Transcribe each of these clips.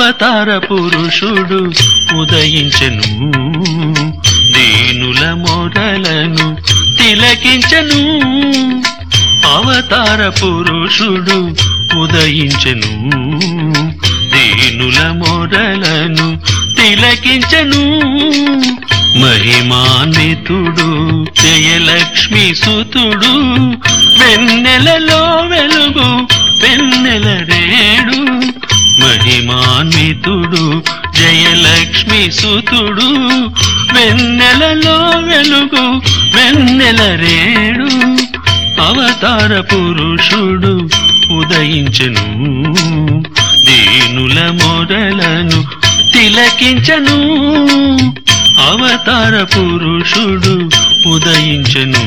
అవతార పురుషుడు ఉదయించెను దీనుల మొరలను తిలకించను అవతార పురుషుడు ఉదయించెను దీనుల మొరలను తిలకించను మహిమాన్వితుడు జయలక్ష్మి సుతుడు వెన్నెలలో వెలుగు వెన్నెల రేడు మహిమాన్వితుడు జయలక్ష్మి సుతుడు వెన్నెలలో వెలుగు వెన్నెల రేడు అవతార పురుషుడు ఉదయించెను దీనుల మొరలను తిలకించను అవతార పురుషుడు ఉదయించెను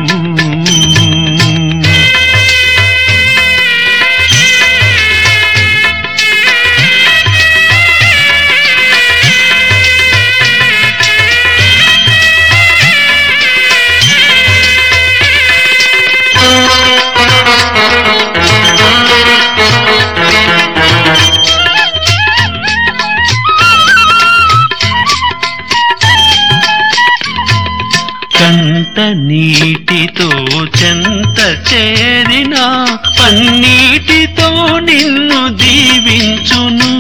కంట నీటితో చెంత చేరిన పన్నీటితో నిన్ను దీవించును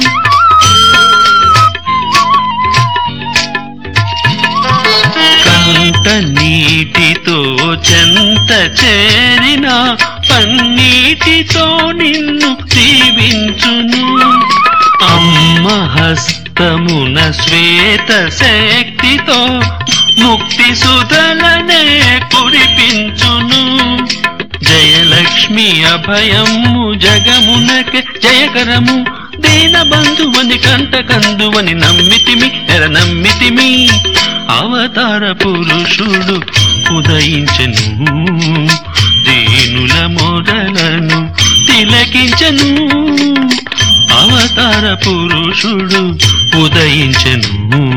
కంట నీటితో చెంత చేరిన పన్నీటితో నిన్ను దీవించును అమ్మ హస్తమున శ్వేత శక్తితో ముక్తి సుధలనే కురిపించును జయలక్ష్మి అభయము జగమునకే జయకరము దీన బంధువని కంట కందువని నమ్మితిమి ఎర నమ్మితిమి అవతార పురుషుడు ఉదయించెను దీనుల మొదలను తిలకించను అవతార పురుషుడు ఉదయించెను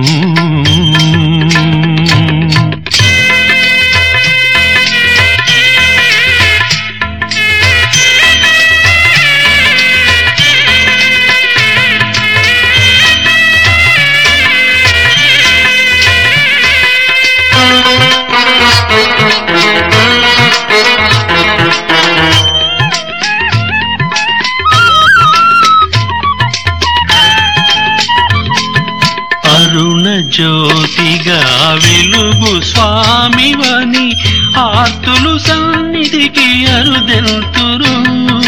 అరుణ జ్యోతిగా వెలుగు స్వామివని ఆర్తులు సన్నిధికి అరుదెల్తురు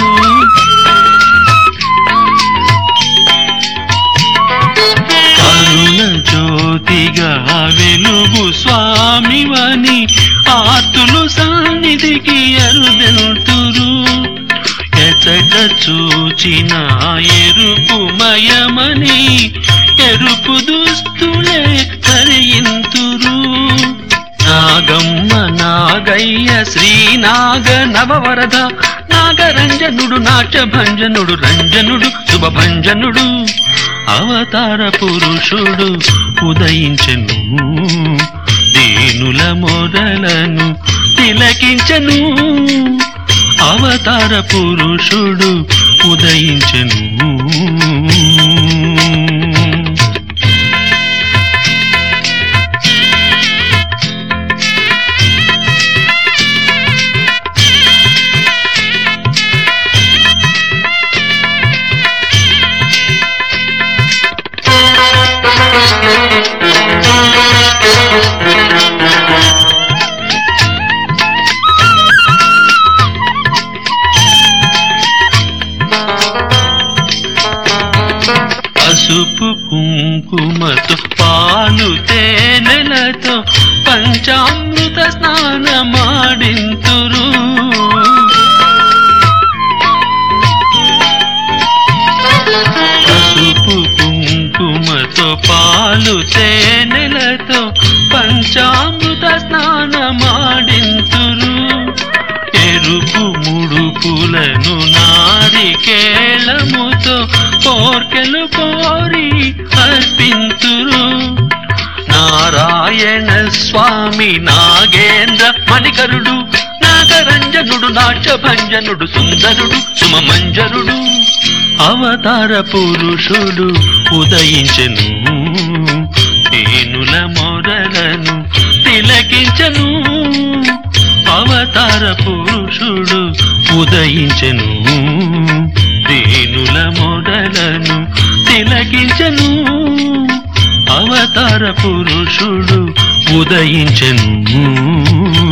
అరుణ జ్యోతిగా వెలుగు స్వామివని ఆర్తులు సన్నిధికి అరుదెల్తురు ఎతట చూచిన ఎరుపు మయమని ఎరుపు దుస్తులే కరియింతురు నాగమ్మ నాగయ్య శ్రీనాగ నవవరద నాగరంజనుడు నాట్యభంజనుడు రంజనుడు శుభభంజనుడు అవతార పురుషుడు ఉదయించెను దీనుల మొదలను తిలకించను అవతార పురుషుడు ఉదయించెను పసుపు కుంకుమతో పాలు తేనెలతో పంచామృత స్నానమాడింతురు పసుపు కుంకుమతో పాలు తేనెలతో పంచామృత స్నానమాడింతురు ఎరుపు ముడుపులను నారికేళముతో కోర్కెలు కోరి అర్పింతురు నారాయణ స్వామి నాగేంద్ర మణికరుడు నాగరంజనుడు నాట్యభంజనుడు సుందరుడు సుమమంజరుడు అవతార పురుషుడు ఉదయించెను తేనుల మొరలను తిలకించను అవతార పురుషుడు ఉదయించెను తేనుల మొరలను తిలకించను అవతార పురుషుడు ఉదయించెను